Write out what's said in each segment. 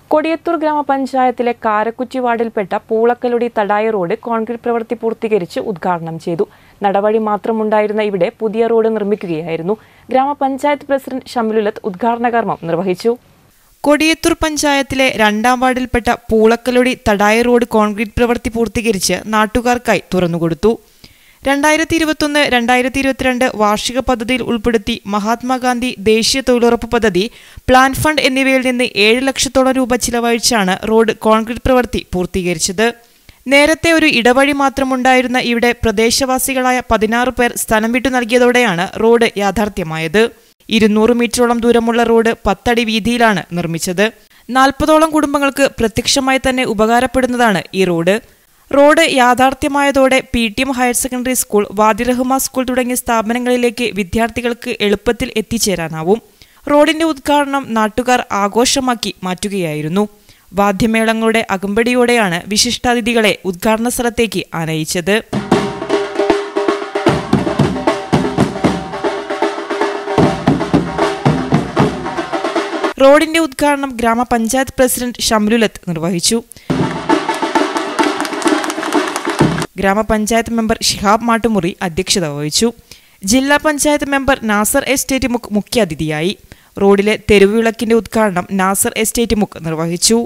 കൊടിയത്തൂർ ഗ്രാമപഞ്ചായത്തിലെ കാരക്കുറ്റി വാർഡിൽപ്പെട്ട പൂളക്കലുടി തടായ റോഡ് കോൺക്രീറ്റ് പ്രവൃത്തി പൂർത്തീകരിച്ച് ഉദ്ഘാടനം ചെയ്തു നടവഴി മാത്രമുണ്ടായിരുന്ന ഇവിടെ പുതിയ റോഡ് നിർമ്മിക്കുകയായിരുന്നു ഗ്രാമപഞ്ചായത്ത് പ്രസിഡന്റ് ഷംലുലത്ത് ഉദ്ഘാടന കർമ്മം നിർവഹിച്ചു കൊടിയത്തൂർ പഞ്ചായത്തിലെ രണ്ടാം വാർഡിൽപ്പെട്ട പൂളക്കലൊടി തടായ റോഡ് കോൺക്രീറ്റ് പ്രവൃത്തി പൂർത്തീകരിച്ച് നാട്ടുകാർക്കായി തുറന്നുകൊടുത്തു രണ്ടായിരത്തി ഇരുപത്തൊന്ന് രണ്ടായിരത്തി ഇരുപത്തിരണ്ട് വാർഷിക പദ്ധതിയിൽ ഉൾപ്പെടുത്തി മഹാത്മാഗാന്ധി ദേശീയ തൊഴിലുറപ്പ് പദ്ധതി പ്ലാൻ ഫണ്ട് എന്നിവയിൽ നിന്ന് ഏഴ് ലക്ഷത്തോളം രൂപ ചിലവഴിച്ചാണ് റോഡ് കോൺക്രീറ്റ് പ്രവൃത്തി പൂർത്തീകരിച്ചത് നേരത്തെ ഒരു ഇടവഴി മാത്രമുണ്ടായിരുന്ന ഇവിടെ പ്രദേശവാസികളായ പതിനാറ് പേർ സ്ഥലം വിട്ടു നൽകിയതോടെയാണ് റോഡ് യാഥാർത്ഥ്യമായത് ഇരുന്നൂറ് മീറ്ററോളം ദൂരമുള്ള റോഡ് പത്തടി വീതിയിലാണ് നിർമ്മിച്ചത് നാൽപ്പതോളം കുടുംബങ്ങൾക്ക് പ്രത്യക്ഷമായി തന്നെ ഉപകാരപ്പെടുന്നതാണ് ഈ റോഡ് റോഡ് യാഥാർത്ഥ്യമായതോടെ P T M higher secondary school Wadi Rahma school തുടങ്ങിയ സ്ഥാപനങ്ങളിലേക്ക് വിദ്യാർത്ഥികൾക്ക് എളുപ്പത്തിൽ എത്തിച്ചേരാനാവും റോഡിന്റെ ഉദ്ഘാടനം നാട്ടുകാർ ആഘോഷമാക്കി മാറ്റുകയായിരുന്നു വാദ്യമേളങ്ങളുടെ അകമ്പടിയോടെയാണ് വിശിഷ്ടാതിഥികളെ ഉദ്ഘാടന സ്ഥലത്തേക്ക് ആനയിച്ചത് റോഡിന്റെ ഉദ്ഘാടനം ഗ്രാമപഞ്ചായത്ത് പ്രസിഡന്റ് ഷംലുലത്ത് നിർവഹിച്ചു ഗ്രാമപഞ്ചായത്ത് മെമ്പർ ഷിഹാബ് മാട്ടുമുറി അധ്യക്ഷത വഹിച്ചു ജില്ലാ പഞ്ചായത്ത് മെമ്പർ നാസർ എസ്റ്റേറ്റ് മുക്ക് മുഖ്യാതിഥിയായി റോഡിലെ തെരുവ് വിളക്കിന്റെ ഉദ്ഘാടനം നാസർ എസ്റ്റേറ്റ് മുക്ക് നിർവഹിച്ചു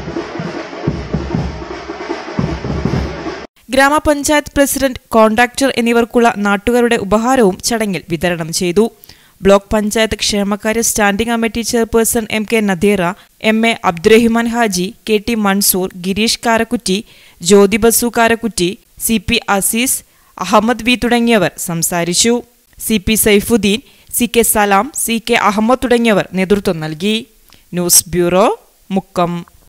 ഗ്രാമപഞ്ചായത്ത് പ്രസിഡന്റ് കോൺട്രാക്ടർ എന്നിവർക്കുള്ള നാട്ടുകാരുടെ ഉപഹാരവും ചടങ്ങിൽ വിതരണം ചെയ്തു ബ്ലോക്ക് പഞ്ചായത്ത് ക്ഷേമകാര്യ standing committee chairperson M K Nadeera M A Abdurahiman Haji K T Mansoor Girish Karakkutti Jyothi Basu Karakkutti C P Azeez Ahammed V തുടങ്ങിയവർ സംസാരിച്ചു C P Saifuddin C K Salam C K Ahammed തുടങ്ങിയവർ നേതൃത്വം നൽകി ന്യൂസ് ബ്യൂറോ മുക്കം